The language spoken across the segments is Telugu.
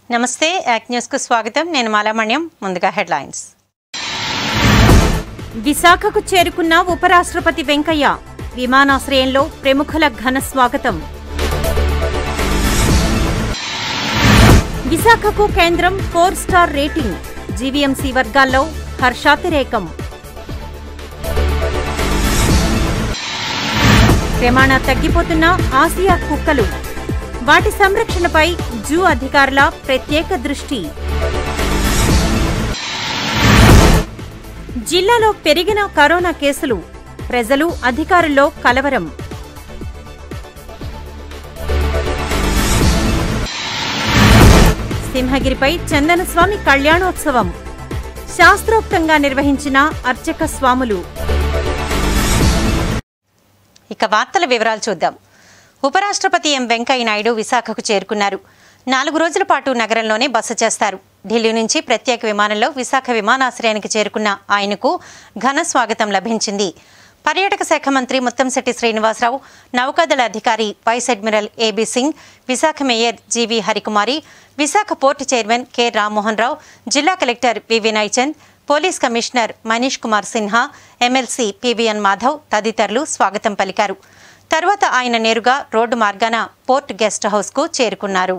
నమస్తే యాక్ న్యూస్కు స్వాగతం నేను మాలామణ్యం ముందుగా హెడ్లైన్స్ విశాఖకు చేరుకున్న ఉపరాష్ట్రపతి వెంకయ్య విమానాశ్రయంలో ప్రముఖుల ఘన స్వాగతం విశాఖకు కేంద్రం ఫోర్ స్టార్ రేటింగ్ జీవీఎంసీ వర్గాల్లో హర్షాతిరేకం క్రమాణా తగ్గిపోతున్న ఆసియా కుక్కలు వాటి సంరక్షణపై జూ అధికారుల ప్రత్యేక దృష్టి జిల్లాలో పెరిగిన కరోనా కేసులు ప్రజలు అధికారుల్లో కలవరం సింహగిరిపై చందనస్వామి కళ్యాణోత్సవం శాస్త్రోక్తంగా నిర్వహించిన అర్చక స్వాములు ఇక వార్తల వివరాలు చూద్దాం ఉపరాష్ట్రపతి ఎం వెంకయ్య నాయుడు విశాఖకు చేరుకున్నారు నాలుగు రోజుల పాటు నగరంలోనే బస చేస్తారు ఢిల్లీ నుంచి ప్రత్యేక విమానంలో విశాఖ విమానాశ్రయానికి చేరుకున్న ఆయనకు ఘన స్వాగతం లభించింది పర్యాటక శాఖ మంత్రి ముత్తంశెట్టి శ్రీనివాసరావు నౌకాదళ అధికారి vice admiral A B Singh Visakha mayor G V Harikumari Visakha port chairman K Rammohan Rao జిల్లా collector V Vinay Chand police commissioner Manish Kumar Sinha MLC P V N Madhav తదితరులు స్వాగతం పలికారు తర్వాత ఆయన నేరుగా రోడ్డు మార్గాన పోర్ట్ గెస్ట్ హౌస్కు చేరుకున్నారు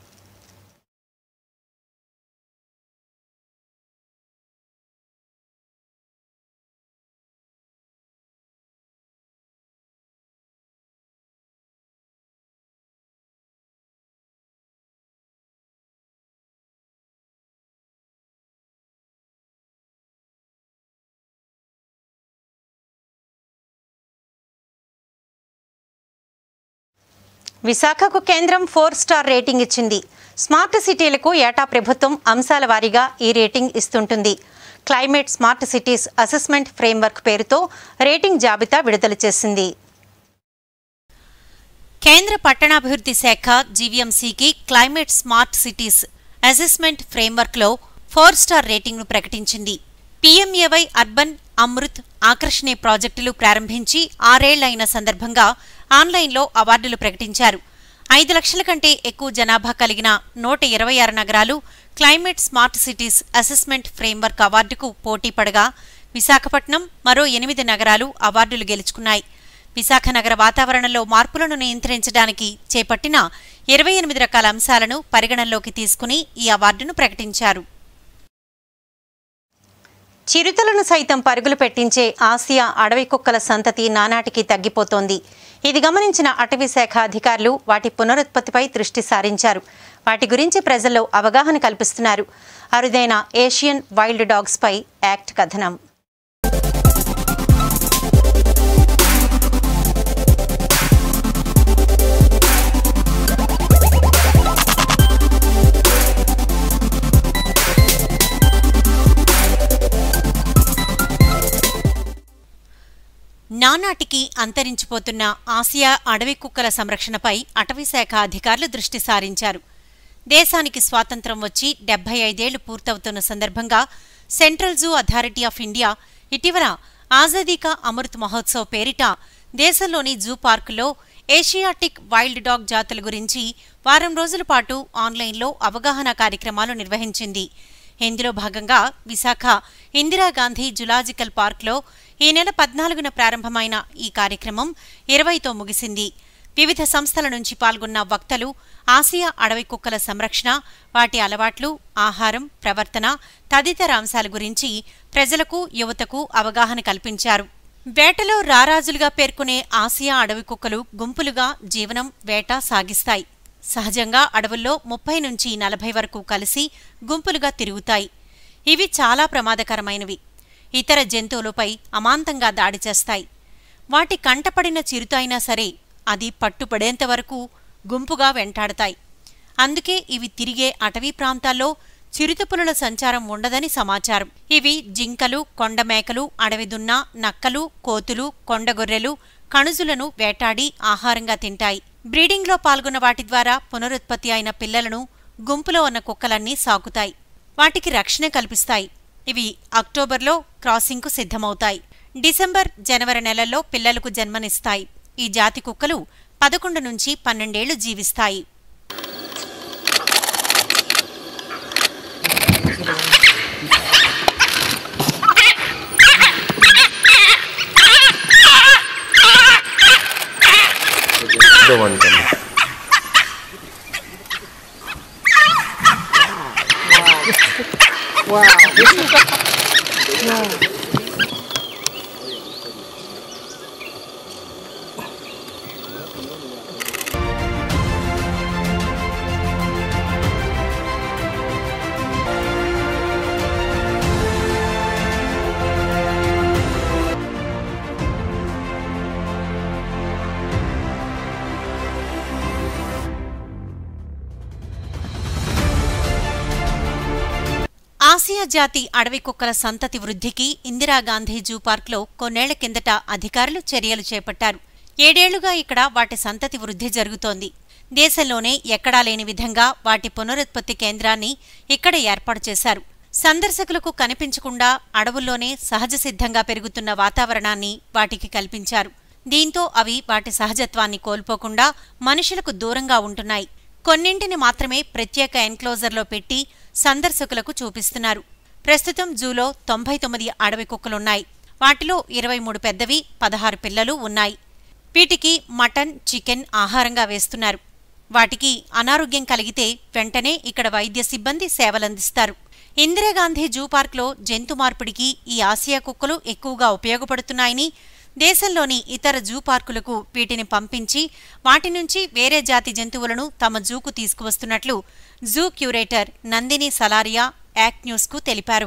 విశాఖకు కేంద్రం ఫోర్ స్టార్ రేటింగ్ ఇచ్చింది స్మార్ట్ సిటీలకు ఏటా ప్రభుత్వం అంశాల వారీగా ఈ రేటింగ్ ఇస్తుంటుంది climate smart cities assessment framework పేరుతో రేటింగ్ జాబితా విడుదల చేసింది కేంద్ర పట్టణాభివృద్ధి శాఖ జీవీఎంసీకి క్లైమేట్ స్మార్ట్ సిటీస్ అసెస్మెంట్ ఫ్రేమ్వర్క్లో ఫోర్ స్టార్ రేటింగ్ను ప్రకటించింది పీఎంఏవై అర్బన్ అమృత్ ఆకర్షణే ప్రాజెక్టులు ప్రారంభించి ఆరేళ్లైన సందర్భంగా ఆన్లైన్లో అవార్డులు ప్రకటించారు ఐదు లక్షల కంటే ఎక్కువ జనాభా కలిగిన నూట ఇరవై ఆరు నగరాలు climate smart cities assessment framework అవార్డుకు పోటీ పడగా విశాఖపట్నం మరో ఎనిమిది నగరాలు అవార్డులు గెలుచుకున్నాయి విశాఖ నగర వాతావరణంలో మార్పులను నియంత్రించడానికి చేపట్టిన ఇరవై ఎనిమిది రకాల అంశాలను పరిగణనలోకి తీసుకుని ఈ అవార్డును ప్రకటించారు చిరుతలను సైతం పరుగులు పెట్టించే ఆసియా అడవి కుక్కల సంతతి నానాటికి తగ్గిపోతోంది ఇది గమనించిన అటవీ శాఖ అధికారులు వాటి పునరుత్పత్తిపై దృష్టి సారించారు వాటి గురించి ప్రజల్లో అవగాహన కల్పిస్తున్నారు అరుదైన ఏషియన్ వైల్డ్ డాగ్స్ పై యాక్ట్ కథనం నానాటికి అంతరించిపోతున్న ఆసియా అడవి కుక్కల సంరక్షణపై అటవీశాఖ అధికారులు దృష్టి సారించారు దేశానికి స్వాతంత్రం వచ్చి డెబ్బై ఐదేళ్లు పూర్తవుతున్న సందర్భంగా central zoo authority of India ఇటీవల ఆజాదీ కా అమృత్ మహోత్సవ్ పేరిట దేశంలోని జూ పార్కులో ఏషియాటిక్ వైల్డ్ డాగ్ జాతుల గురించి వారం రోజుల పాటు ఆన్లైన్లో అవగాహన కార్యక్రమాలు నిర్వహించింది ఇందులో భాగంగా విశాఖ ఇందిరాగాంధీ జులాజికల్ పార్క్లో ఈ నెల పద్నాలుగున ప్రారంభమైన ఈ కార్యక్రమం ఇరవైతో ముగిసింది వివిధ సంస్థల నుంచి పాల్గొన్న వక్తలు ఆసియా అడవి కుక్కల సంరక్షణ వాటి అలవాట్లు ఆహారం ప్రవర్తన తదితర అంశాల గురించి ప్రజలకు యువతకు అవగాహన కల్పించారు వేటలో రారాజులుగా పేర్కొనే ఆసియా అడవి కుక్కలు గుంపులుగా జీవనం వేట సాగిస్తాయి సహజంగా అడవుల్లో ముప్పై నుంచి నలభై వరకు కలిసి గుంపులుగా తిరుగుతాయి ఇవి చాలా ప్రమాదకరమైనవి ఇతర జంతువులపై అమాంతంగా దాడి చేస్తాయి వాటి కంటపడిన చిరుత అయినా సరే అది పట్టుపడేంత వరకు గుంపుగా వెంటాడతాయి అందుకే ఇవి తిరిగే అటవీ ప్రాంతాల్లో చిరుతపులుల సంచారం ఉండదని సమాచారం ఇవి జింకలు కొండమేకలు అడవిదున్న నక్కలు కోతులు కొండగొర్రెలు కణుజులను వేటాడి ఆహారంగా తింటాయి బ్రీడింగ్లో పాల్గొన్న వాటి ద్వారా పునరుత్పత్తి అయిన పిల్లలను గుంపులో ఉన్న కుక్కలన్నీ సాకుతాయి వాటికి రక్షణ కల్పిస్తాయి ఇవి అక్టోబర్లో క్రాసింగ్కు సిద్ధమవుతాయి డిసెంబర్ జనవరి నెలల్లో పిల్లలకు జన్మనిస్తాయి ఈ జాతి కుక్కలు పదకొండు నుంచి పన్నెండేళ్లు జీవిస్తాయి చూద్దాం అనుకోండి ఆసియా జాతి అడవి కుక్కల సంతతి వృద్ధికి ఇందిరాగాంధీ జూ పార్క్లో కొన్నేళ్ల కిందట అధికారులు చర్యలు చేపట్టారు ఏడేళ్లుగా ఇక్కడ వాటి సంతతి వృద్ధి జరుగుతోంది దేశంలోనే ఎక్కడా లేని విధంగా వాటి పునరుత్పత్తి కేంద్రాన్ని ఇక్కడ ఏర్పాటు చేశారు సందర్శకులకు కనిపించకుండా అడవుల్లోనే సహజ సిద్ధంగా పెరుగుతున్న వాతావరణాన్ని వాటికి కల్పించారు దీంతో అవి వాటి సహజత్వాన్ని కోల్పోకుండా మనుషులకు దూరంగా ఉంటున్నాయి కొన్నింటిని మాత్రమే ప్రత్యేక ఎన్క్లోజర్లో పెట్టి సందర్శకులకు చూపిస్తున్నారు ప్రస్తుతం జూలో తొంభై తొమ్మిది అడవి కుక్కలున్నాయి వాటిలో ఇరవై మూడు పెద్దవి పదహారు పిల్లలు ఉన్నాయి వీటికి మటన్ చికెన్ ఆహారంగా వేస్తున్నారు వాటికి అనారోగ్యం కలిగితే వెంటనే ఇక్కడ వైద్య సిబ్బంది సేవలందిస్తారు ఇందిరాగాంధీ జూ పార్క్లో జంతు మార్పిడికి ఈ ఆసియా కుక్కలు ఎక్కువగా ఉపయోగపడుతున్నాయని దేశంలోని ఇతర జూ పార్కులకు వీటిని పంపించి వాటి నుంచి వేరే జాతి జంతువులను తమ జూకు తీసుకువస్తున్నట్లు zoo curator Nandini Salaria ACT న్యూస్కు తెలిపారు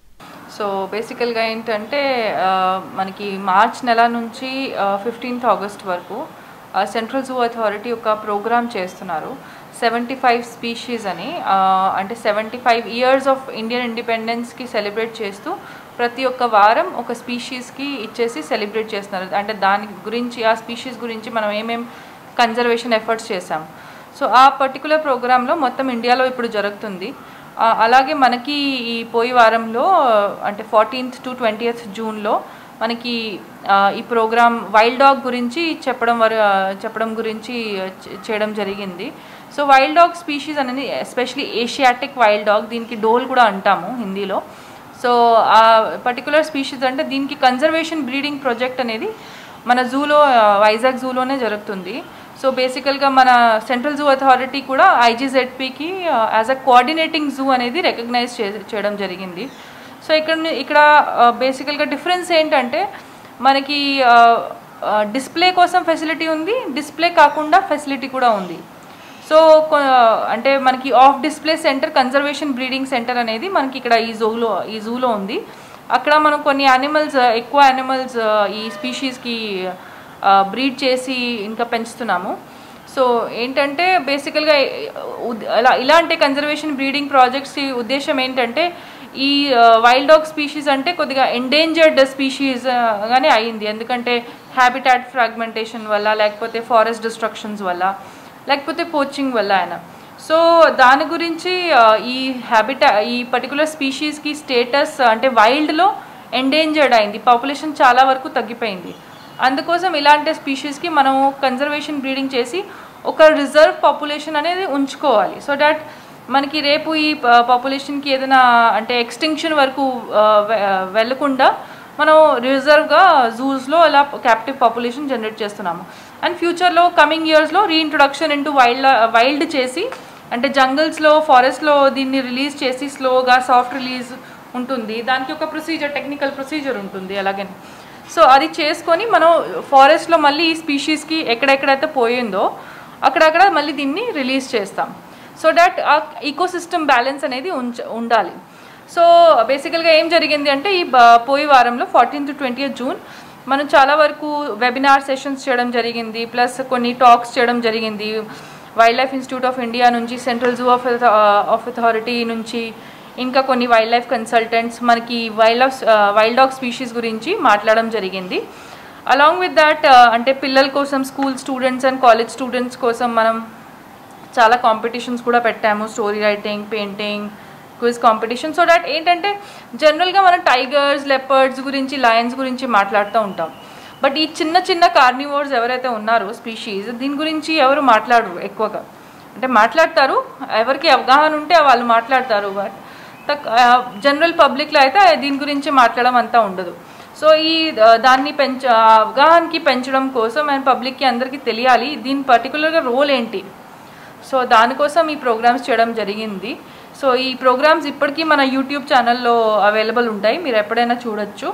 సో బేసికల్గా ఏంటంటే ఆ, మనకి మార్చ్ నెల నుంచి ఫిఫ్టీన్త్ ఆగస్ట్ వరకు సెంట్రల్ జూ అథారిటీ ఒక ప్రోగ్రామ్ చేస్తున్నారు సెవెంటీ ఫైవ్ స్పీషీస్ అని ఆ, అంటే seventy five years of Indian ఇండిపెండెన్స్కి సెలబ్రేట్ చేస్తూ ప్రతి ఒక్క వారం ఒక స్పీషీస్కి ఇచ్చేసి సెలబ్రేట్ చేస్తున్నారు అంటే దాని గురించి ఆ స్పీషీస్ గురించి మనం ఏమేం కన్జర్వేషన్ ఎఫర్ట్స్ చేసాం సో ఆ పర్టికులర్ ప్రోగ్రాంలో మొత్తం ఇండియాలో ఇప్పుడు జరుగుతుంది ఆ, అలాగే మనకి ఈ పోయి వారంలో అంటే ఫార్టీన్త్ టు ట్వంటీయత్ జూన్లో మనకి ఆ, ఈ ప్రోగ్రామ్ వైల్డ్ డాగ్ గురించి చెప్పడం వర చెప్పడం గురించి చే- చేయడం జరిగింది సో వైల్డ్ డాగ్ స్పీషీస్ అనేది ఎస్పెషలీ ఏషియాటిక్ వైల్డ్ డాగ్ దీనికి డోల్ కూడా అంటాము హిందీలో సో ఆ పర్టికులర్ స్పీషీస్ అంటే దీనికి కన్జర్వేషన్ బ్రీడింగ్ ప్రాజెక్ట్ అనేది మన జూలో ఆ, వైజాగ్ జూలోనే జరుగుతుంది సో బేసికల్గా మన సెంట్రల్ జూ అథారిటీ కూడా ఐజీజెడ్పీకి యాజ్ అ కోఆర్డినేటింగ్ జూ అనేది రికగ్నైజ్ చే చేయడం జరిగింది సో ఇక్కడ ని- ఇక్కడ బేసికల్గా డిఫరెన్స్ ఏంటంటే మనకి డిస్ప్లే కోసం ఫెసిలిటీ ఉంది డిస్ప్లే కాకుండా ఫెసిలిటీ కూడా ఉంది సో కొ- అంటే మనకి of display centre conservation breeding centre అనేది మనకి ఇక్కడ ఈ జూలో ఈ జూలో ఉంది అక్కడ మనం కొన్ని యానిమల్స్ ఎక్కువ యానిమల్స్ ఈ స్పీషీస్కి బ్రీడ్ చేసి ఇంకా పెంచుతున్నాము సో ఏంటంటే బేసికల్గా ఉద్- అలా ఇలాంటి కన్జర్వేషన్ బ్రీడింగ్ ప్రాజెక్ట్స్ ఉద్దేశం ఏంటంటే ఈ వైల్డ్ డాగ్ స్పీషీస్ అంటే కొద్దిగా ఎండేంజర్డ్ స్పీషీస్ గానే అయింది ఎందుకంటే హ్యాబిటాట్ ఫ్రాగ్మెంటేషన్ వల్ల లేకపోతే ఫారెస్ట్ డిస్ట్రక్షన్స్ వల్ల లేకపోతే పోచింగ్ వల్ల ఆయన సో దాని గురించి ఆ, ఈ హ్యాబిటా ఈ పర్టికులర్ స్పీషీస్కి స్టేటస్ అంటే వైల్డ్లో ఎండేంజర్డ్ అయింది పాపులేషన్ చాలా వరకు తగ్గిపోయింది అందుకోసం ఇలాంటి స్పీషీస్కి మనం కన్జర్వేషన్ బ్రీడింగ్ చేసి ఒక రిజర్వ్ పాపులేషన్ అనేది ఉంచుకోవాలి సో దట్ మనకి రేపు ఈ పాపులేషన్కి ఏదైనా అంటే ఎక్స్టింక్షన్ వరకు ఆ, వె- వెళ్ళకుండా మనం రిజర్వ్గా జూస్లో ఇలా క్యాప్టివ్ పాపులేషన్ జనరేట్ చేస్తున్నాము అండ్ ఫ్యూచర్లో కమింగ్ ఇయర్స్లో రీఇంట్రొడక్షన్ ఇంటూ వైల్డ్ వైల్డ్ చేసి అంటే జంగల్స్లో ఫారెస్ట్లో దీన్ని రిలీజ్ చేసి స్లోగా సాఫ్ట్ రిలీజ్ ఉంటుంది దానికి ఒక ప్రొసీజర్ టెక్నికల్ ప్రొసీజర్ ఉంటుంది అలాగే సో అది చేసుకొని మనం ఫారెస్ట్లో మళ్ళీ ఈ స్పీషీస్కి ఎక్కడెక్కడైతే పోయిందో అక్కడక్కడ మళ్ళీ దీన్ని రిలీజ్ చేస్తాం సో దట్ ఆ ఈకో సిస్టమ్ బ్యాలెన్స్ అనేది ఉంచ ఉండాలి సో బేసికల్గా ఏం జరిగింది అంటే ఈ బ- పోయి వారంలో ఫార్టీన్త్ ట్వంటీ జూన్ మనం చాలా వరకు వెబినార్ సెషన్స్ చేయడం జరిగింది ప్లస్ కొన్ని టాక్స్ చేయడం జరిగింది wildlife institute of India నుంచి central zoo of of authority నుంచి ఇంకా కొన్ని వైల్డ్ లైఫ్ కన్సల్టెంట్స్ మనకి wild of wild dog species గురించి మాట్లాడడం జరిగింది అలాంగ్ విత్ దాట్ అంటే పిల్లల కోసం school students and college students కోసం మనం చాలా కాంపిటీషన్స్ కూడా పెట్టాము story writing painting quiz competition so that ఏంటంటే జనరల్గా మనం టైగర్స్ లెపర్డ్స్ గురించి లయన్స్ గురించి మాట్లాడుతూ ఉంటాం బట్ ఈ చిన్న చిన్న కార్నివోర్స్ ఎవరైతే ఉన్నారో స్పీషీస్ దీని గురించి ఎవరు మాట్లాడరు ఎక్కువగా అంటే మాట్లాడతారు ఎవరికి అవగాహన ఉంటే వాళ్ళు మాట్లాడతారు బట్ జనరల్ పబ్లిక్లో అయితే దీని గురించి మాట్లాడడం అంతా ఉండదు సో సో ఈ ఆ, దాన్ని పెంచ ఆ అవగాహనకి పెంచడం కోసం అండ్ పబ్లిక్కి అందరికీ తెలియాలి దీని పర్టికులర్గా రోల్ ఏంటి సో దానికోసం ఈ ప్రోగ్రామ్స్ చేయడం జరిగింది సో ఈ ప్రోగ్రామ్స్ ఇప్పటికీ మన యూట్యూబ్ ఛానల్లో అవైలబుల్ ఉంటాయి మీరు ఎప్పుడైనా చూడొచ్చు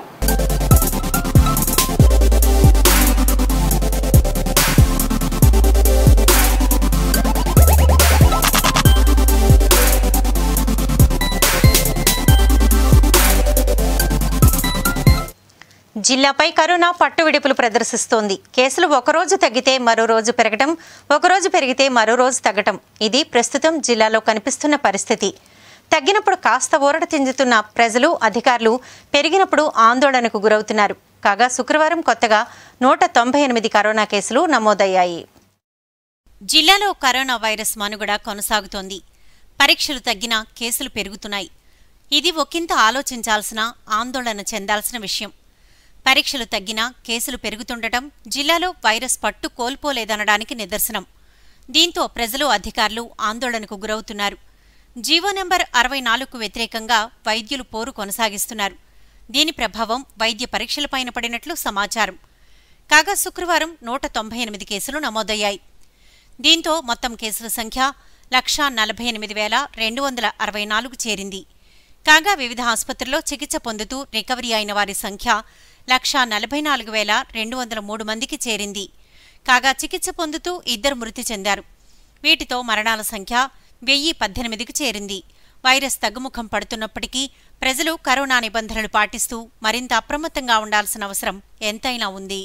జిల్లాపై కరోనా పట్టు విడుపులు ప్రదర్శిస్తోంది కేసులు ఒకరోజు తగ్గితే మరో రోజు పెరగటం ఒకరోజు పెరిగితే మరో రోజు తగ్గటం ఇది ప్రస్తుతం జిల్లాలో కనిపిస్తున్న పరిస్థితి తగ్గినప్పుడు కాస్త ఊరట చెందుతున్న ప్రజలు అధికారులు పెరిగినప్పుడు ఆందోళనకు గురవుతున్నారు కాగా శుక్రవారం కొత్తగా నూట తొంభై ఎనిమిది కరోనా కేసులు నమోదయ్యాయి జిల్లాలో కరోనా వైరస్ మనుగడ కొనసాగుతోంది పరీక్షలు తగ్గినా కేసులు పెరుగుతున్నాయి ఇది ఒకంత ఆలోచించాల్సిన ఆందోళన చెందాల్సిన విషయం పరీక్షలు తగ్గినా కేసులు పెరుగుతుండటం జిల్లాలో వైరస్ పట్టు కోల్పోలేదనడానికి నిదర్శనం దీంతో ప్రజలు అధికారులు ఆందోళనకు గురవుతున్నారు జీవో నెంబర్ అరవై నాలుగుకు వ్యతిరేకంగా వైద్యులు పోరు కొనసాగిస్తున్నారు దీని ప్రభావం వైద్య పరీక్షలపైన పడినట్లు సమాచారం కాగా శుక్రవారం నూట తొంభై ఎనిమిది కేసులు నమోదయ్యాయి దీంతో మొత్తం కేసుల సంఖ్య లక్షా నలభై ఎనిమిది వేల రెండు వందల అరవై నాలుగు చేరింది కాగా వివిధ ఆసుపత్రుల్లో చికిత్స పొందుతూ రికవరీ అయిన వారి సంఖ్య లక్షా నలభై నాలుగు వేల రెండు వందల మూడు మందికి చేరింది కాగా చికిత్స పొందుతూ ఇద్దరు మృతి చెందారు వీటితో మరణాల సంఖ్య వెయ్యి పద్దెనిమిదికి చేరింది వైరస్ తగ్గుముఖం పడుతున్నప్పటికీ ప్రజలు కరోనా నిబంధనలు పాటిస్తూ మరింత అప్రమత్తంగా ఉండాల్సిన అవసరం ఎంతైనా ఉంది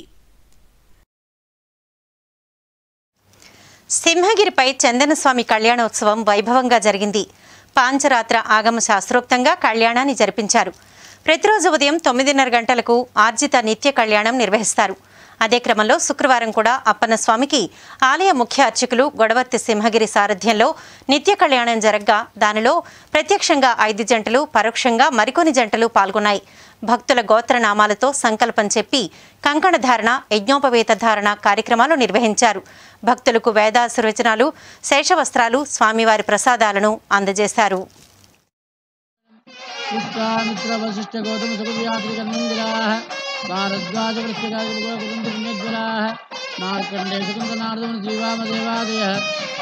సింహగిరిపై చందనస్వామి కళ్యాణోత్సవం వైభవంగా జరిగింది పాంచరాత్ర ఆగమ శాస్త్రోక్తంగా కళ్యాణాన్ని జరిపించారు ప్రతిరోజు ఉదయం తొమ్మిదిన్నర గంటలకు ఆర్జిత నిత్య కళ్యాణం నిర్వహిస్తారు అదే క్రమంలో శుక్రవారం కూడా అప్పన్నస్వామికి ఆలయ ముఖ్య అర్చకులు గొడవర్తి సింహగిరి సారథ్యంలో నిత్య కళ్యాణం జరగ్గా దానిలో ప్రత్యక్షంగా ఐదు జంటలు పరోక్షంగా మరికొన్ని జంటలు పాల్గొన్నాయి భక్తుల గోత్రనామాలతో సంకల్పం చెప్పి కంకణ ధారణ యజ్ఞోపవేత ధారణ కార్యక్రమాలు నిర్వహించారు భక్తులకు వేదాశీర్వచనాలు శేషవస్త్రాలు స్వామివారి ప్రసాదాలను అందజేశారు విశ్వామిత్రవశిష్ట గౌతమ సుఖవ్యాధికన్నందిరాः భారద్వాజ వృత్తికాగురుగోకుటుంబపుణ్యజ్వరాः మార్కండే సుకుందనార్దముని జీవామదేవాదయः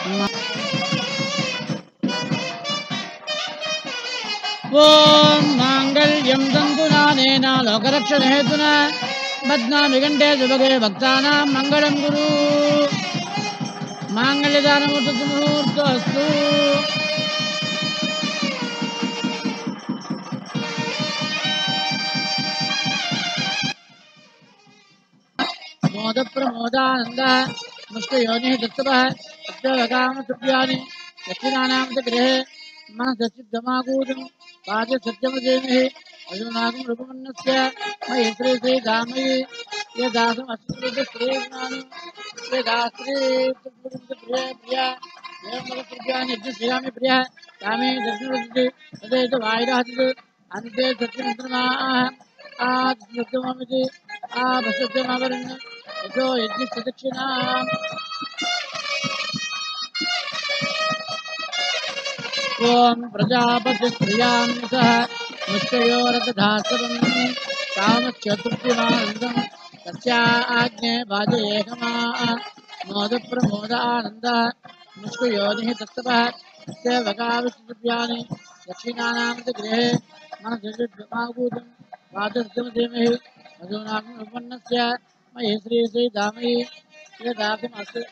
ఓం మాంగళ్యం తంతునానేన లోకరక్షణహేతున బధ్నామి గంటే శుభగే భక్తానాం మంగళం గురు మాంగళ్యదానమూర్తి ముహూర్తోస్తు మోద ప్రమోదానంద ముష్టయోని దత్తవః సత్యవగామసభ్యాని దక్షిణానామత గృహే మన సచిద్దమాకూతం పాద సత్యమజేమి అజునాగం రూపమన్నస్య మయి శ్రీ శ్రీ దామయి యదాసం అస్మృత శ్రీజ్ఞానం యదాశ్రీ ప్రియ ప్రియ ఏమల ప్రియాని యజ్ఞ శ్రీరామి ప్రియ కామే దర్శనవృద్ధి తదేత వాయురాహతి అంతే సత్యమంత్రమా ఆత్మమితి ఆ భసత్యమవరణ యథో యజ్ఞ ప్రదక్షిణా ఓం ప్రజాపతి ప్రియాన్విత ముష్టయోరథాసరం కామచతుర్థిమానందం తస్యాజ్ఞే భాజయేహమా మోద ప్రమోద ఆనంద ముష్కయోని తత్తప సేవకావిష్యాని దక్షిణానామత గృహే మన జగద్మాభూతం వాదస్తమధీమహి మధునాగం ఉపన్నస్య మహి శ్రీ శ్రీ దామహి శ్రీదాసం అస్తి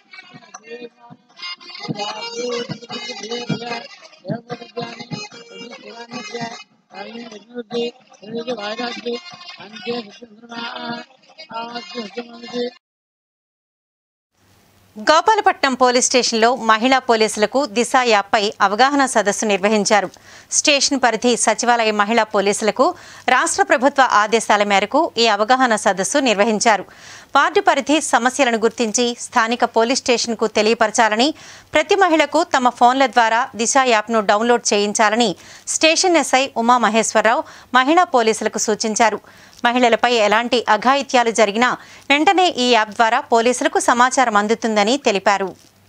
వైరాగ్య అంతే సత్యచంద్రమా ఆస్తి సత్యమంది గోపాలపట్నం పోలీస్ స్టేషన్లో మహిళా పోలీసులకు దిశ యాప్పై అవగాహన సదస్సు నిర్వహించారు స్టేషన్ పరిధి సచివాలయ మహిళా పోలీసులకు రాష్ట్ర ప్రభుత్వ ఆదేశాల మేరకు ఈ అవగాహన సదస్సు నిర్వహించారు వార్డు పరిధి సమస్యలను గుర్తించి స్థానిక పోలీస్ స్టేషన్కు తెలియపరచాలని ప్రతి మహిళకు తమ ఫోన్ల ద్వారా దిశ యాప్ను డౌన్లోడ్ చేయించాలని స్టేషన్ ఎస్ఐ ఉమామహేశ్వరరావు మహిళా పోలీసులకు సూచించారు మహిళలపై ఎలాంటి అఘాయిత్యాలు జరిగినా వెంటనే ఈ యాప్ ద్వారా పోలీసులకు సమాచారం అందుతుందని తెలిపారు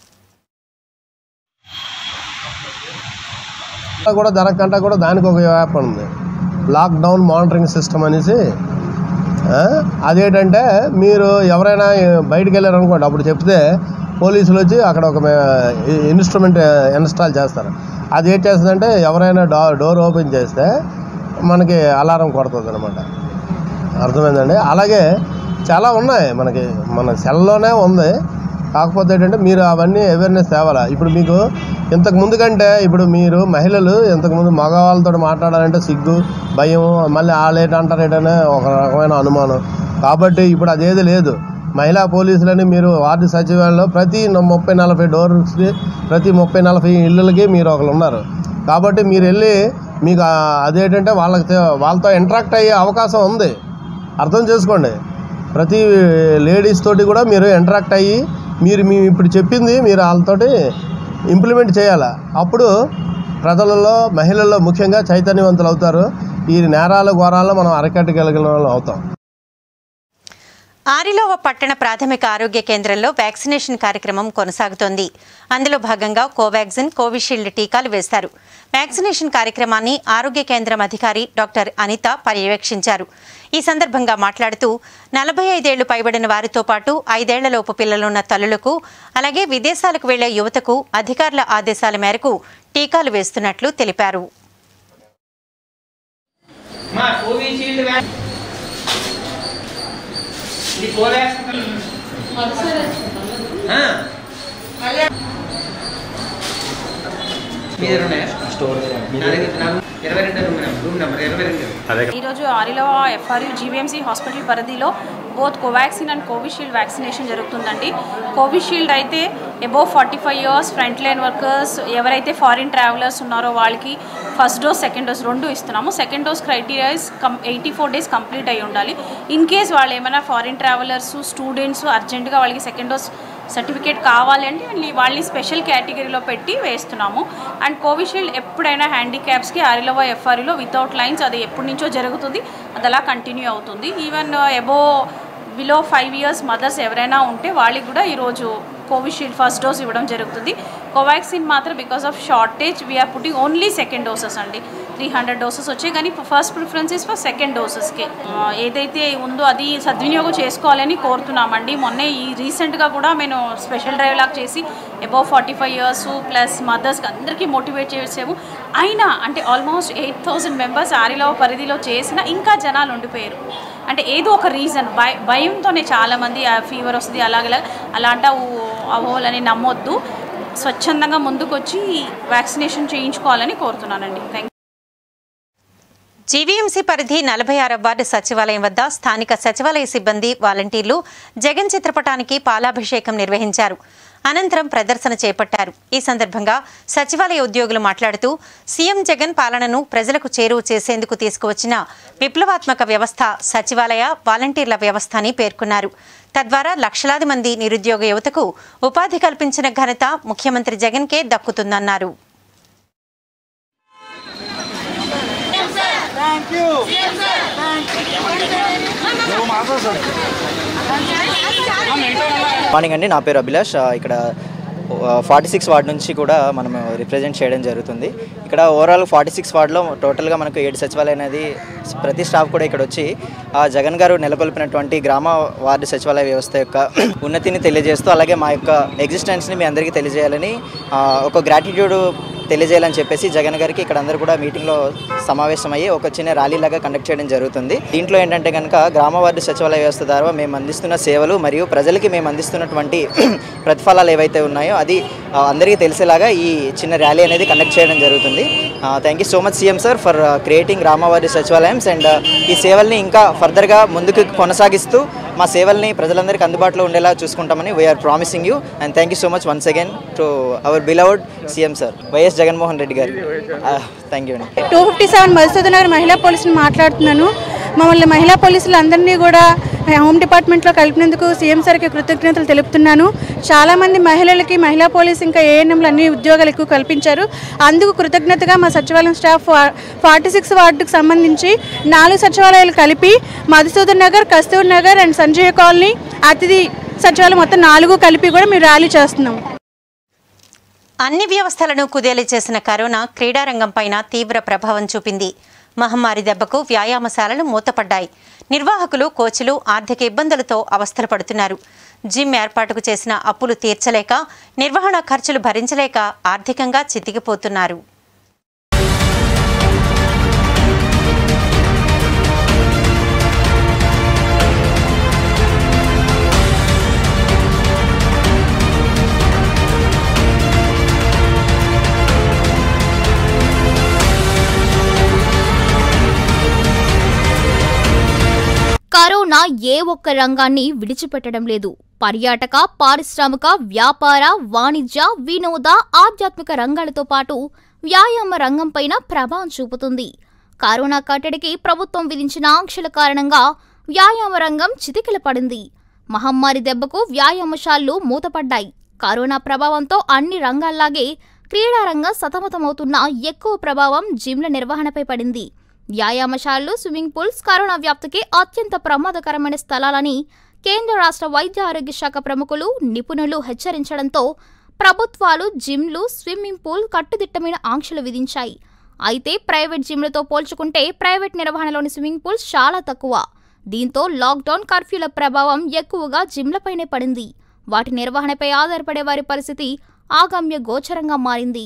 కూడా జరగకుండా కూడా దానికి ఒక యాప్ ఉంది లాక్డౌన్ మానిటరింగ్ సిస్టమ్ అనేసి ఆ, అదేంటంటే మీరు ఎవరైనా బయటికి వెళ్ళారు అనుకోండి అప్పుడు చెప్తే పోలీసులు వచ్చి అక్కడ ఒక ఇన్స్ట్రుమెంట్ ఇన్స్టాల్ చేస్తారు అది ఏం చేస్తుందంటే ఎవరైనా డో డోర్ ఓపెన్ చేస్తే మనకి అలారం కొడుతుంది అనమాట అర్థమైందండి అలాగే చాలా ఉన్నాయి మనకి మన సెల్లోనే ఉంది కాకపోతే ఏంటంటే మీరు అవన్నీ అవేర్నెస్ తేవాలా ఇప్పుడు మీకు ఇంతకు ముందు కంటే ఇప్పుడు మీరు మహిళలు ఇంతకు ముందు మగవాళ్ళతో మాట్లాడాలంటే సిగ్గు భయం మళ్ళీ వాళ్ళు ఏంటంటారు ఏంటనే ఒక రకమైన అనుమానం కాబట్టి ఇప్పుడు అదేది లేదు మహిళా పోలీసులని మీరు వార్డు సచివాలయంలో ప్రతి న- ముప్పై నలభై డోర్స్కి ప్రతి ముప్పై నలభై ఇళ్ళకి మీరు ఒకరు ఉన్నారు కాబట్టి మీరు వెళ్ళి మీకు ఆ- అదేంటంటే వాళ్ళకి తె- వాళ్ళతో ఇంటరాక్ట్ అయ్యే అవకాశం ఉంది అర్థం చేసుకోండి ప్రతి లేడీస్ తోటి కూడా మీరు ఇంటరాక్ట్ అయ్యి మీరు మీ ఇప్పుడు చెప్పింది మీరు వాళ్ళతోటి ఇంప్లిమెంట్ చేయాలి అప్పుడు ప్రజలలో మహిళల్లో ముఖ్యంగా చైతన్యవంతులు అవుతారు ఈ నేరాలు ఘోరాలు మనం అరకట్టగలిగిన వాళ్ళం అవుతాం ఆరిలోవ పట్టణ ప్రాథమిక ఆరోగ్య కేంద్రంలో వ్యాక్సినేషన్ కార్యక్రమం కొనసాగుతోంది అందులో భాగంగా కోవాక్సిన్ కోవిషీల్డ్ టీకాలు వేశారు వ్యాక్సినేషన్ కార్యక్రమాన్ని ఆరోగ్య కేంద్రం అధికారి డాక్టర్ అనిత పర్యవేక్షించారు ఈ సందర్భంగా మాట్లాడుతూ నలభై ఐదేళ్లు పైబడిన వారితో పాటు ఐదేళ్లలోపు పిల్లలున్న తల్లులకు అలాగే విదేశాలకు వెళ్లే యువతకు అధికారుల ఆదేశాల మేరకు టీకాలు వేస్తున్నట్లు తెలిపారు మా కోవిషీల్డ్ వ్యాక్ ఇది కోవాక్సిన్ ఆ. మీ దగ్గర ఉన్నాయా స్టోర్ ఇరవై రెండు రూమ్ నెంబర్ రూమ్ నెంబర్ ఇరవై రెండు ఈరోజు ఆరిలో ఎఫ్ఆర్యు జీవీఎంసీ హాస్పిటల్ పరిధిలో both Covaxin and Covishield vaccination జరుగుతుందండి కోవిషీల్డ్ అయితే above forty five years front line workers ఎవరైతే ఫారిన్ ట్రావెలర్స్ ఉన్నారో వాళ్ళకి ఫస్ట్ డోస్ సెకండ్ డోస్ రెండు ఇస్తున్నాము second dose criteria is come eighty four days complete అయి ఉండాలి ఇన్ కేస్ వాళ్ళు ఏమైనా ఫారిన్ ట్రావెలర్స్ స్టూడెంట్స్ అర్జెంటుగా వాళ్ళకి సెకండ్ డోస్ సర్టిఫికేట్ కావాలి అంటే వాళ్ళని- వాళ్ళని స్పెషల్ కేటగిరీలో పెట్టి వేస్తున్నాము అండ్ కోవిషీల్డ్ ఎప్పుడైనా హ్యాండిక్యాప్స్కి ఆరిలోవా ఎఫ్ఆర్ఈలో వితౌట్ లైన్స్ అది ఎప్పటి నుంచో జరుగుతుంది అది అలా కంటిన్యూ అవుతుంది even above below five years mothers ఎవరైనా ఉంటే వాళ్ళకి కూడా ఈరోజు కోవిషీల్డ్ ఫస్ట్ డోస్ ఇవ్వడం జరుగుతుంది కోవాక్సిన్ మాత్రం because of shortage we're putting only second doses అండి త్రీ హండ్రెడ్ డోసెస్ వచ్చాయి కానీ first preference is for second డోసెస్కి ఏదైతే ఉందో అది సద్వినియోగం చేసుకోవాలని కోరుతున్నామండి మొన్నే ఈ రీసెంట్గా కూడా నేను స్పెషల్ డ్రైవ్ లాగా చేసి above forty five years plus మదర్స్కి అందరికీ మోటివేట్ చేసాము అయినా అంటే ఆల్మోస్ట్ ఎయిట్ థౌజండ్ మెంబర్స్ ఆరిలో పరిధిలో చేసిన ఇంకా జనాలు ఉండిపోయారు అంటే ఏదో ఒక రీజన్ భయ భయంతోనే చాలామంది ఫీవర్ వస్తుంది అలాగే అలా అంటావు అవ్వాలని నమ్మొద్దు స్వచ్ఛందంగా ముందుకొచ్చి వ్యాక్సినేషన్ చేయించుకోవాలని కోరుతున్నానండి థ్యాంక్ జీవీఎంసీ పరిధి నలభై ఆరవ వార్డు సచివాలయం వద్ద స్థానిక సచివాలయ సిబ్బంది వాలంటీర్లు జగన్ చిత్రపటానికి పాలాభిషేకం నిర్వహించారు అనంతరం ప్రదర్శన చేపట్టారు ఈ సందర్భంగా సచివాలయ ఉద్యోగులు మాట్లాడుతూ సీఎం జగన్ పాలనను ప్రజలకు చేరువ చేసేందుకు తీసుకువచ్చిన విప్లవాత్మక వ్యవస్థ సచివాలయ వాలంటీర్ల వ్యవస్థ అని పేర్కొన్నారు తద్వారా లక్షలాది మంది నిరుద్యోగ యువతకు ఉపాధి కల్పించిన ఘనత ముఖ్యమంత్రి జగన్కే దక్కుతుందన్నారు మార్నింగ్ అండి నా పేరు అభిలాష్ ఆ, ఇక్కడ ఫార్టీ సిక్స్ వార్డ్ నుంచి కూడా మనం రిప్రజెంట్ చేయడం జరుగుతుంది ఇక్కడ ఓవరాల్ ఫార్టీ సిక్స్ వార్డులో టోటల్గా మనకు ఏడు సచివాలయం అనేది ప్రతి స్టాఫ్ కూడా ఇక్కడ వచ్చి ఆ జగన్ గారు నెలకొల్పినటువంటి గ్రామ వార్డు సచివాలయ వ్యవస్థ యొక్క ఉన్నతిని తెలియజేస్తూ అలాగే మా యొక్క ఎగ్జిస్టెన్స్ని మీ అందరికీ తెలియజేయాలని ఆ, ఒక గ్రాటిట్యూడ్ తెలియజేయాలని చెప్పేసి జగన్ గారికి ఇక్కడ అందరూ కూడా మీటింగ్లో సమావేశమయ్యి ఒక చిన్న ర్యాలీ లాగా కండక్ట్ చేయడం జరుగుతుంది దీంట్లో ఏంటంటే కనుక గ్రామ వార్డు సచివాలయ వ్యవస్థ ద్వారా మేము అందిస్తున్న సేవలు మరియు ప్రజలకి మేము అందిస్తున్నటువంటి ప్రతిఫలాలు ఏవైతే ఉన్నాయో అది ఆ, అందరికీ తెలిసేలాగా ఈ చిన్న ర్యాలీ అనేది కండక్ట్ చేయడం జరుగుతుంది thank you so much CM sir for creating రామవారి సచివాలయంస్ అండ్ ఈ సేవల్ని ఇంకా ఫర్దర్గా ముందుకు కొనసాగిస్తూ మా సేవల్ని ప్రజలందరికీ అందుబాటులో ఉండేలా చూసుకుంటామని we're promising you and thank you so much once again to our beloved CM sir Y S Jaganmohan Reddy గారు థ్యాంక్ యూ అండి two fifty seven Madhusudan Nagar మహిళా పోలీసులు మాట్లాడుతున్నాను మమ్మల్ని మహిళా పోలీసులు అందరినీ కూడా హోమ్ డిపార్ట్మెంట్లో కలిపినందుకు సీఎం సార్కి కృతజ్ఞతలు తెలుపుతున్నాను చాలామంది మహిళలకి మహిళా పోలీస్ ఇంకా ఏఎన్ఎంలు అన్ని ఉద్యోగాలు ఎక్కువ కల్పించారు అందుకు కృతజ్ఞతగా మా సచివాలయం స్టాఫ్ ఫార్టీ సిక్స్ వార్డుకు సంబంధించి నాలుగు సచివాలయాలు కలిపి మధుసూదన్ నగర్ కస్తూర్ నగర్ అండ్ సంజయ్ కాలనీ అతిథి సచివాలయం మొత్తం నాలుగు కలిపి కూడా మేము ర్యాలీ చేస్తున్నాం అన్ని వ్యవస్థలను కుదేలు చేసిన కరోనా క్రీడారంగంపైన తీవ్ర ప్రభావం చూపింది మహమ్మారి దెబ్బకు వ్యాయామశాలలు మూతపడ్డాయి నిర్వాహకులు కోచ్లు ఆర్థిక ఇబ్బందులతో అవస్థలు పడుతున్నారు జిమ్ ఏర్పాటుకు చేసిన అప్పులు తీర్చలేక నిర్వహణ ఖర్చులు భరించలేక ఆర్థికంగా చితికిపోతున్నారు కరోనా ఏ ఒక్క రంగాన్ని విడిచిపెట్టడం లేదు పర్యాటక పారిశ్రామిక వ్యాపార వాణిజ్య వినోద ఆధ్యాత్మిక రంగాలతో పాటు వ్యాయామ రంగంపైన ప్రభావం చూపుతుంది కరోనా కట్టడికి ప్రభుత్వం విధించిన ఆంక్షల కారణంగా వ్యాయామ రంగం చితికిల పడింది మహమ్మారి దెబ్బకు వ్యాయామశాలలు మూతపడ్డాయి కరోనా ప్రభావంతో అన్ని రంగాల్లాగే క్రీడారంగం సతమతమవుతున్న ఎక్కువ ప్రభావం జిమ్ల నిర్వహణపై పడింది వ్యాయామశాలలు స్విమ్మింగ్ పూల్స్ కరోనా వ్యాప్తికి అత్యంత ప్రమాదకరమైన స్థలాలని కేంద్ర రాష్ట్ర వైద్య ఆరోగ్య శాఖ ప్రముఖులు నిపుణులు హెచ్చరించడంతో ప్రభుత్వాలు జిమ్లు స్విమ్మింగ్ పూల్ కట్టుదిట్టమైన ఆంక్షలు విధించాయి అయితే ప్రైవేట్ జిమ్లతో పోల్చుకుంటే ప్రైవేట్ నిర్వహణలోని స్విమ్మింగ్ పూల్స్ చాలా తక్కువ దీంతో లాక్డౌన్ కర్ఫ్యూల ప్రభావం ఎక్కువగా జిమ్లపైనే పడింది వాటి నిర్వహణపై ఆధారపడే వారి పరిస్థితి ఆగమ్య గోచరంగా మారింది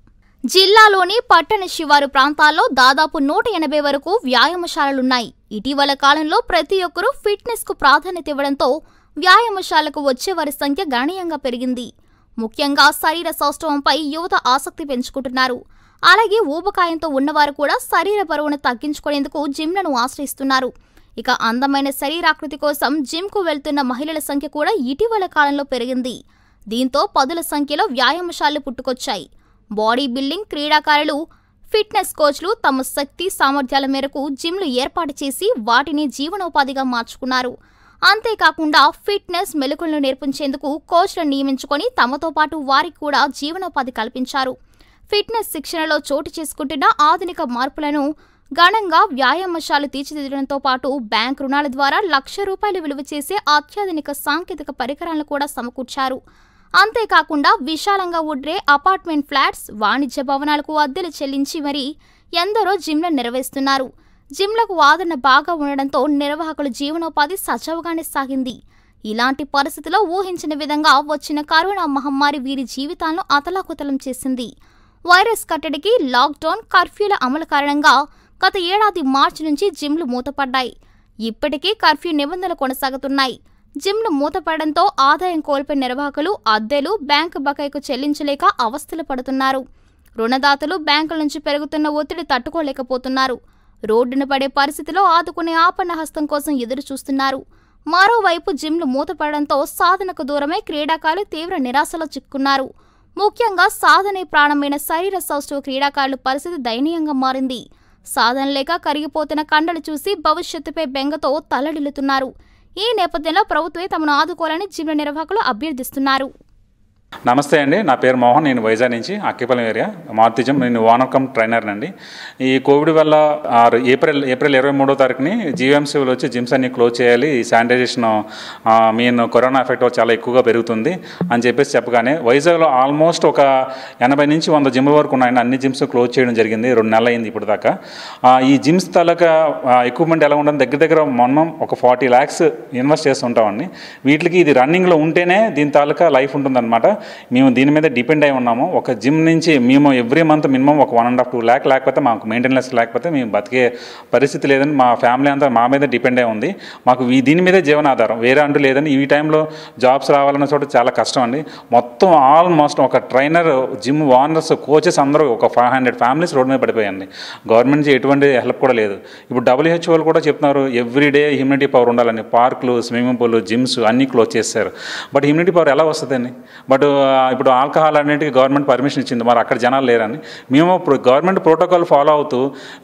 జిల్లాలోని పట్టణ శివారు ప్రాంతాల్లో దాదాపు నూట ఎనభై వరకు వ్యాయామశాలలున్నాయి ఇటీవల కాలంలో ప్రతి ఒక్కరూ ఫిట్నెస్ కు ప్రాధాన్యత ఇవ్వడంతో వ్యాయామశాలకు వచ్చే వారి సంఖ్య గణనీయంగా పెరిగింది ముఖ్యంగా శరీర సౌష్ఠవంపై యువత ఆసక్తి పెంచుకుంటున్నారు అలాగే ఊబకాయంతో ఉన్నవారు కూడా శరీర బరువును తగ్గించుకునేందుకు జిమ్లను ఆశ్రయిస్తున్నారు ఇక అందమైన శరీరాకృతి కోసం జిమ్కు వెళ్తున్న మహిళల సంఖ్య కూడా ఇటీవల కాలంలో పెరిగింది దీంతో పదుల సంఖ్యలో వ్యాయామశాలలు పుట్టుకొచ్చాయి బాడీ బిల్డింగ్ క్రీడాకారులు ఫిట్నెస్ కోచ్లు తమ శక్తి సామర్థ్యాల మేరకు జిమ్లు ఏర్పాటు చేసి వాటిని జీవనోపాధిగా మార్చుకున్నారు అంతేకాకుండా ఫిట్నెస్ మెలకులను నేర్పించేందుకు కోచ్లను నియమించుకొని తమతో పాటు వారికి కూడా జీవనోపాధి కల్పించారు ఫిట్నెస్ శిక్షణలో చోటు చేసుకుంటున్న ఆధునిక మార్పులను ఘనంగా వ్యాయామశాలు తీర్చిదిద్దడంతో పాటు బ్యాంక్ రుణాల ద్వారా లక్ష రూపాయలు విలువ చేసే అత్యాధునిక సాంకేతిక పరికరాలను కూడా సమకూర్చారు అంతేకాకుండా విశాలంగా ఉండే అపార్ట్మెంట్ ఫ్లాట్స్ వాణిజ్య భవనాలకు అద్దెలు చెల్లించి మరీ ఎందరో జిమ్లను నిర్వహిస్తున్నారు జిమ్లకు ఆదరణ బాగా ఉండడంతో నిర్వాహకుల జీవనోపాధి సజావుగానే సాగింది ఇలాంటి పరిస్థితిలో ఊహించిన విధంగా వచ్చిన కరోనా మహమ్మారి వీరి జీవితాలను అతలాకుతలం చేసింది వైరస్ కట్టడికి లాక్డౌన్ కర్ఫ్యూల అమలు కారణంగా గత ఏడాది మార్చి నుంచి జిమ్లు మూతపడ్డాయి ఇప్పటికీ కర్ఫ్యూ నిబంధనలు కొనసాగుతున్నాయి జిమ్లు మూతపడడంతో ఆదాయం కోల్పోయిన నిర్వాహకులు అద్దెలు బ్యాంకు బకాయికు చెల్లించలేక అవస్థలు పడుతున్నారు రుణదాతలు బ్యాంకుల నుంచి పెరుగుతున్న ఒత్తిడి తట్టుకోలేకపోతున్నారు రోడ్డున పడే పరిస్థితిలో ఆదుకునే ఆపన్న హస్తం కోసం ఎదురు చూస్తున్నారు మరోవైపు జిమ్లు మూతపడడంతో సాధనకు దూరమై క్రీడాకారులు తీవ్ర నిరాశలో చిక్కున్నారు ముఖ్యంగా సాధనే ప్రాణమైన శరీర సౌష్ఠవ క్రీడాకారుల పరిస్థితి దయనీయంగా మారింది సాధన లేక కరిగిపోతున్న కండలు చూసి భవిష్యత్తుపై బెంగతో తల్లడిల్లుతున్నారు ఈ నేపథ్యంలో ప్రభుత్వమే తమను ఆదుకోవాలని జిమ్ల నిర్వాహకులు అభ్యర్థిస్తున్నారు నమస్తే అండి నా పేరు మోహన్ నేను వైజాగ్ నుంచి అక్కిపాలెం ఏరియా మారుతిజం నేను ఓనర్ కమ్ ట్రైనర్ అండి ఈ కోవిడ్ వల్ల ఆ ఏప్రిల్ ఏప్రిల్ ఇరవై మూడో తారీఖుని జీవీఎంసీలు వచ్చి జిమ్స్ అన్ని క్లోజ్ చేయాలి ఈ శానిటైజేషన్ మెయిన్ కరోనా ఎఫెక్ట్ చాలా ఎక్కువగా పెరుగుతుంది అని చెప్పేసి చెప్పగానే వైజాగ్లో ఆల్మోస్ట్ ఒక ఎనభై నుంచి వంద జిమ్ల వరకు ఉన్నాయండి అన్ని జిమ్స్ క్లోజ్ చేయడం జరిగింది రెండు నెలలు అయింది ఇప్పుడు దాకా ఆ, ఈ జిమ్స్ తాలూకా ఎక్విప్మెంట్ ఎలా ఉంటుంది దగ్గర దగ్గర మనం ఒక ఫార్టీ ల్యాక్స్ ఇన్వెస్ట్ చేస్తుంటామండి వీటికి ఇది రన్నింగ్లో ఉంటేనే దీని తాలూకా లైఫ్ ఉంటుందన్నమాట మేము దీని మీద డిపెండ్ అయి ఉన్నాము ఒక జిమ్ నుంచి మేము ఎవ్రీ మంత్ మినిమం ఒక one and half two lakh లేకపోతే మాకు మెయింటెనెన్స్ లేకపోతే మేము బతికే పరిస్థితి లేదని మా ఫ్యామిలీ అంతా మా మీద డిపెండ్ అయి ఉంది మాకు ఈ- దీని మీదే జీవనాధారం వేరే అంటూ లేదని ఈ టైంలో జాబ్స్ రావాలన్న చోట చాలా కష్టం అండి మొత్తం ఆల్మోస్ట్ ఒక ట్రైనర్ జిమ్ ఓనర్స్ కోచెస్ అందరూ ఒక ఫైవ్ హండ్రెడ్ ఫ్యామిలీస్ రోడ్ మీద పడిపోయండి గవర్నమెంట్ నుంచి ఎటువంటి హెల్ప్ కూడా లేదు ఇప్పుడు డబ్ల్యూహెచ్ఓ వాళ్ళు కూడా చెప్తున్నారు ఎవ్రీ డే హ్యూమినిటీ పవర్ ఉండాలని పార్కులు స్విమ్మింగ్ పూల్ జిమ్స్ అన్నీ క్లోజ్ చేశారు బట్ హ్యూమినిటీ పవర్ ఎలా వస్తుందండి బట్ ఆ, ఇప్పుడు ఆల్కహాల్ అన్నిటికీ గవర్నమెంట్ పర్మిషన్ ఇచ్చింది మరి అక్కడ జనాలు లేరని మేము ప్రో- గవర్నమెంట్ ప్రోటోకాల్ ఫాలో అవుతూ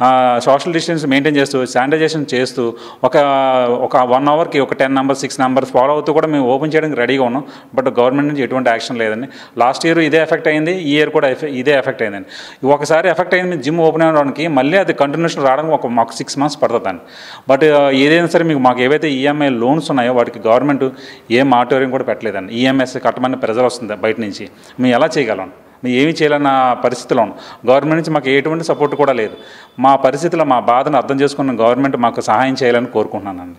సోషల్ డిస్టెన్స్ మెయింటైన్ చేస్తూ శానిటైజేషన్ చేస్తూ ఒక ఒక వన్ అవర్కి ఒక ten numbers six numbers follow అవుతూ కూడా మేము ఓపెన్ చేయడానికి రెడీగా ఉన్నాం బట్ గవర్నమెంట్ నుంచి ఎటువంటి యాక్షన్ లేదండి లాస్ట్ ఇయర్ ఇదే ఎఫెక్ట్ అయింది ఈ ఇయర్ కూడా ఎఫె- ఇదే ఎఫెక్ట్ అయిందండి ఒకసారి ఎఫెక్ట్ అయింది జిమ్ ఓపెన్ అవ్వడానికి మళ్ళీ అది కంటిన్యూషన్ రావడానికి ఒక మాకు సిక్స్ మంత్స్ పడుతుందండి బట్ ఏదైనా సరే మీకు మాకు ఏవైతే ఈఎంఐ లోన్స్ ఉన్నాయో వాటికి గవర్నమెంట్ ఏ మాటోరియం కూడా పెట్టలేదండి ఈఎంఐస్ కట్టమని ప్రెజర్ వస్తుంది బయట నుంచి మేము ఎలా చేయగలం మేము ఏమీ చేయలేన్న పరిస్థితిలో ఉన్నాం గవర్నమెంట్ నుంచి మాకు ఎటువంటి సపోర్ట్ కూడా లేదు మా పరిస్థితిలో మా బాధను అర్థం చేసుకున్న గవర్నమెంట్ మాకు సహాయం చేయాలని కోరుకుంటున్నానండి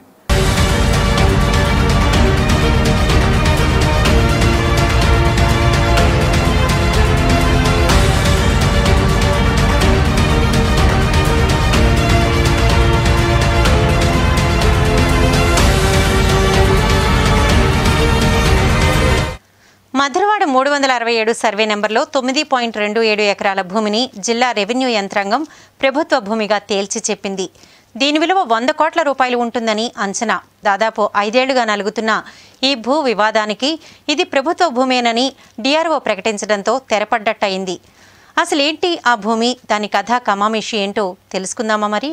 మధురవాడ మూడు వందల అరవై ఏడు సర్వే నెంబర్లో తొమ్మిది పాయింట్ రెండు ఏడు ఎకరాల భూమిని జిల్లా రెవెన్యూ యంత్రాంగం ప్రభుత్వ భూమిగా తేల్చి చెప్పింది దీని విలువ వంద కోట్ల రూపాయలు ఉంటుందని అంచనా దాదాపు ఐదేళ్లుగా నలుగుతున్న ఈ భూ వివాదానికి ఇది ప్రభుత్వ భూమేనని డిఆర్ఓ ప్రకటించడంతో తెరపడ్డట్టయింది అసలేంటి ఆ భూమి దాని కథ కమామిషి ఏంటో తెలుసుకుందామా మరి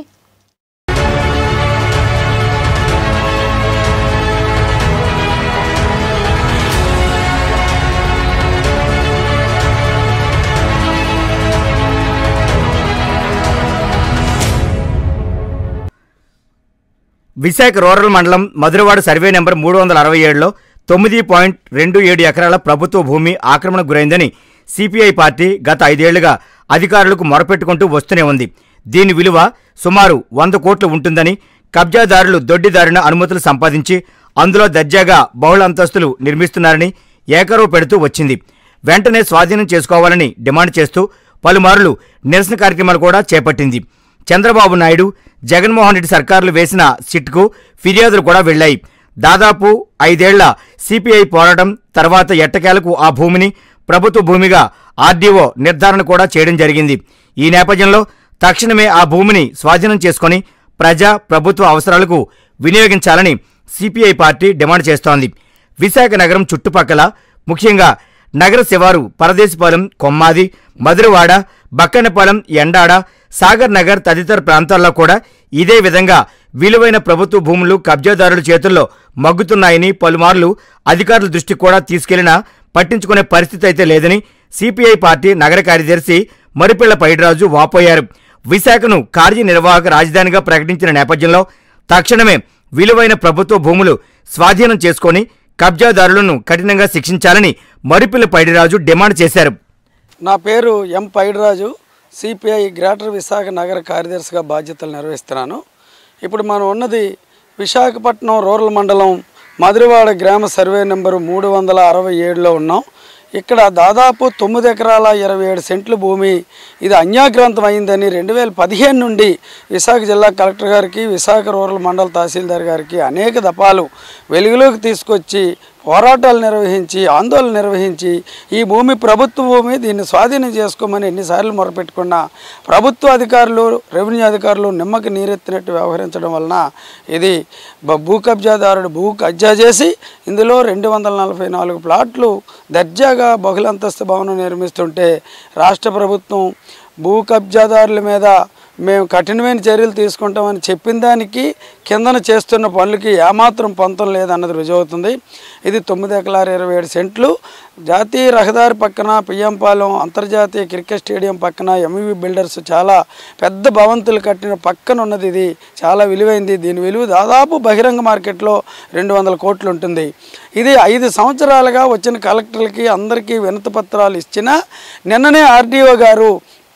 విశాఖ రూరల్ మండలం మధురవాడ సర్వే నెంబర్ మూడు వందల అరవై ఏడులో తొమ్మిది పాయింట్ రెండు ఏడు ఎకరాల ప్రభుత్వ భూమి ఆక్రమణకు గురైందని సిపిఐ పార్టీ గత ఐదేళ్లుగా అధికారులకు మొరపెట్టుకుంటూ వస్తూనే ఉంది దీని విలువ సుమారు వంద కోట్లు ఉంటుందని కబ్జాదారులు దొడ్డిదారిన అనుమతులు సంపాదించి అందులో దర్జాగా బహుళ అంతస్తులు నిర్మిస్తున్నారని ఏకరువు పెడుతూ వచ్చింది వెంటనే స్వాధీనం చేసుకోవాలని డిమాండ్ చేస్తూ పలుమార్లు నిరసన కార్యక్రమాలు కూడా చేపట్టింది చంద్రబాబు నాయుడు జగన్మోహన్ రెడ్డి సర్కారులు వేసిన సిట్కు ఫిర్యాదులు కూడా వెళ్లాయి దాదాపు ఐదేళ్ల సిపిఐ పోరాటం తర్వాత ఎట్టకేలకు ఆ భూమిని ప్రభుత్వ భూమిగా ఆర్డీఓ నిర్ధారణ కూడా చేయడం జరిగింది ఈ నేపథ్యంలో తక్షణమే ఆ భూమిని స్వాధీనం చేసుకొని ప్రజా ప్రభుత్వ అవసరాలకు వినియోగించాలని సిపిఐ పార్టీ డిమాండ్ చేస్తోంది విశాఖ నగరం చుట్టుపక్కల ముఖ్యంగా నగర శివారు పరదేశపాలెం కొమ్మాది మధురవాడ బక్కనపాలెం ఎండాడ సాగర్ నగర్ తదితర ప్రాంతాల్లో కూడా ఇదే విధంగా విలువైన ప్రభుత్వ భూములు కబ్జాదారుల చేతుల్లో మగ్గుతున్నాయని పలుమార్లు అధికారుల దృష్టికి కూడా తీసుకెళ్లినా పట్టించుకునే పరిస్థితి అయితే లేదని సిపిఐ పార్టీ నగర కార్యదర్శి మరిపిళ్ల పైడిరాజు వాపోయారు విశాఖను కార్యనిర్వాహక రాజధానిగా ప్రకటించిన నేపథ్యంలో తక్షణమే విలువైన ప్రభుత్వ భూములు స్వాధీనం చేసుకొని కబ్జాదారులను కఠినంగా శిక్షించాలని మరిపిల్ల పైడిరాజు డిమాండ్ చేశారు నా పేరు M Paidiraju CPI greater Visakha నగర కార్యదర్శిగా బాధ్యతలు నిర్వహిస్తున్నాను ఇప్పుడు మనం ఉన్నది విశాఖపట్నం రూరల్ మండలం మధురవాడ గ్రామ సర్వే నెంబరు మూడు వందల అరవై ఏడులో ఉన్నాం ఇక్కడ దాదాపు తొమ్మిది ఎకరాల ఇరవై ఏడు సెంట్ల భూమి ఇది అన్యాక్రాంతం అయిందని రెండు వేల పదిహేను నుండి విశాఖ జిల్లా కలెక్టర్ గారికి విశాఖ రూరల్ మండల తహసీల్దార్ గారికి అనేక దఫాలు వెలుగులోకి తీసుకొచ్చి పోరాటాలు నిర్వహించి ఆందోళన నిర్వహించి ఈ భూమి ప్రభుత్వ భూమి దీన్ని స్వాధీనం చేసుకోమని ఎన్నిసార్లు మొరపెట్టుకున్నా ప్రభుత్వ అధికారులు రెవెన్యూ అధికారులు నిమ్మకి నీరెత్తినట్టు వ్యవహరించడం వలన ఇది బ- భూ కబ్జాదారుడు భూ కబ్జా చేసి ఇందులో రెండు వందల నలభై నాలుగు ప్లాట్లు దర్జాగా బహుళంతస్తు భవనం నిర్మిస్తుంటే రాష్ట్ర ప్రభుత్వం భూ కబ్జాదారుల మీద మేము కఠినమైన చర్యలు తీసుకుంటామని చెప్పిన దానికి కిందన చేస్తున్న పనులకి ఏమాత్రం పొంతం లేదన్నది రుజువుతుంది ఇది తొమ్మిది ఎకరాల ఇరవై ఏడు సెంట్లు జాతీయ రహదారి పక్కన పియ్యంపాలెం అంతర్జాతీయ క్రికెట్ స్టేడియం పక్కన ఎంఈవి బిల్డర్స్ చాలా పెద్ద భవంతులు కట్టిన పక్కన ఉన్నది ఇది చాలా విలువైంది దీని విలువ దాదాపు బహిరంగ మార్కెట్లో రెండు వందల కోట్లు ఉంటుంది ఇది ఐదు సంవత్సరాలుగా వచ్చిన కలెక్టర్లకి అందరికీ వినతి పత్రాలు ఇచ్చినా నిన్ననే ఆర్డీఓ గారు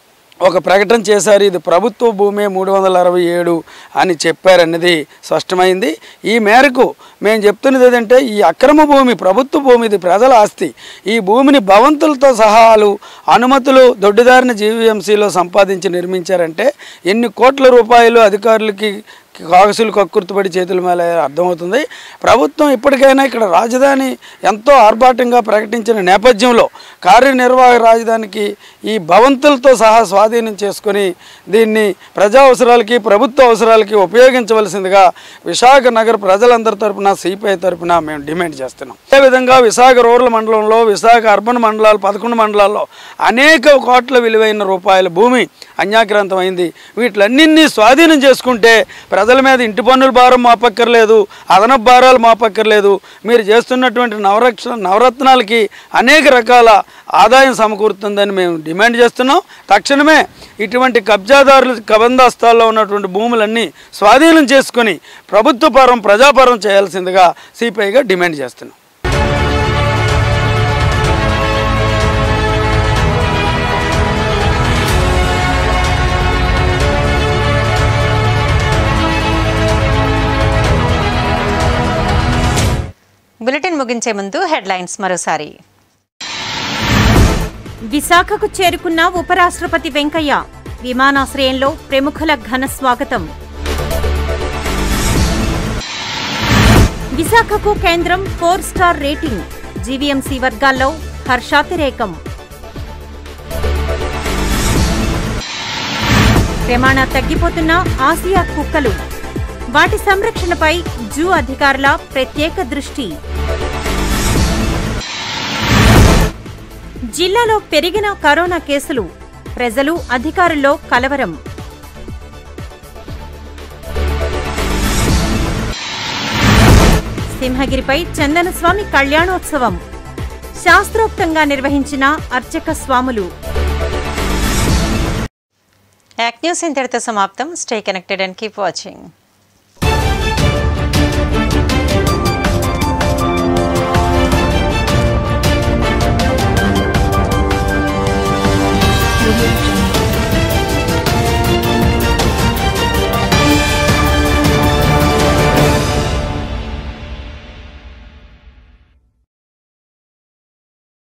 ఒక ప్రకటన చేశారు ఇది ప్రభుత్వ భూమి మూడు వందల అరవై ఏడు అని చెప్పారన్నది స్పష్టమైంది ఈ మేరకు మేము చెప్తున్నది ఏంటంటే ఈ అక్రమ భూమి ప్రభుత్వ భూమి ఇది ప్రజల ఆస్తి ఈ భూమిని భవంతులతో సహాలు అనుమతులు దొడ్డిదారిన జీవీఎంసీలో సంపాదించి నిర్మించారంటే ఎన్ని కోట్ల రూపాయలు అధికారులకి కాగసులు కక్కుర్తిపడి చేతుల మీద అర్థమవుతుంది ప్రభుత్వం ఇప్పటికైనా ఇక్కడ రాజధాని ఎంతో ఆర్భాటంగా ప్రకటించిన నేపథ్యంలో కార్యనిర్వాహక రాజధానికి ఈ భవంతులతో సహా స్వాధీనం చేసుకొని దీన్ని ప్రజా అవసరాలకి ప్రభుత్వ అవసరాలకి ఉపయోగించవలసిందిగా విశాఖ నగర ప్రజలందరి తరపున సిపిఐ తరపున మేము డిమాండ్ చేస్తున్నాం అదేవిధంగా విశాఖ రూరల్ మండలంలో విశాఖ అర్బన్ మండలాలు పదకొండు మండలాల్లో అనేక కోట్ల విలువైన రూపాయల భూమి అన్యాక్రాంతమైంది వీటిలన్నింటినీ స్వాధీనం చేసుకుంటే ప్రజల మీద ఇంటి పన్నుల భారం మాపక్కర్లేదు అదనపు భారాలు మాపక్కర్లేదు మీరు చేస్తున్నటువంటి నవరక్షణ నవరత్నాలకి అనేక రకాల ఆదాయం సమకూరుతుందని మేము డిమాండ్ చేస్తున్నాం తక్షణమే ఇటువంటి కబ్జాదారులు కబందాస్తాల్లో ఉన్నటువంటి భూములన్నీ స్వాధీనం చేసుకొని ప్రభుత్వ పరం ప్రజాపరం చేయాల్సిందిగా సిపిఐగా డిమాండ్ చేస్తున్నాం బులెటిన్ ముగించే ముందు హెడ్లైన్స్ మరోసారి విశాఖకు చేరుకున్న ఉపరాష్ట్రపతి వెంకయ్య విమానాశ్రయంలో ప్రముఖుల ఘన స్వాగతం విశాఖకు కేంద్రం ఫోర్ స్టార్ రేటింగ్ జీవీఎంసీ వర్గాల్లో హర్షాతిరేకం ప్రమాణ తగ్గిపోతున్న ఆసియా కుక్కలు వాటి సంరక్షణపై జూ అధికారుల ప్రత్యేక దృష్టి జిల్లాలో పెరిగిన కరోనా కేసులు ప్రజలు అధికారుల్లో కలవరం సింహగిరిపై చందనస్వామి కళ్యాణోత్సవం శాస్త్రోక్తంగా నిర్వహించిన అర్చక స్వాములు యాక్ న్యూస్ ఇంతటితో సమాప్తం stay connected and keep watching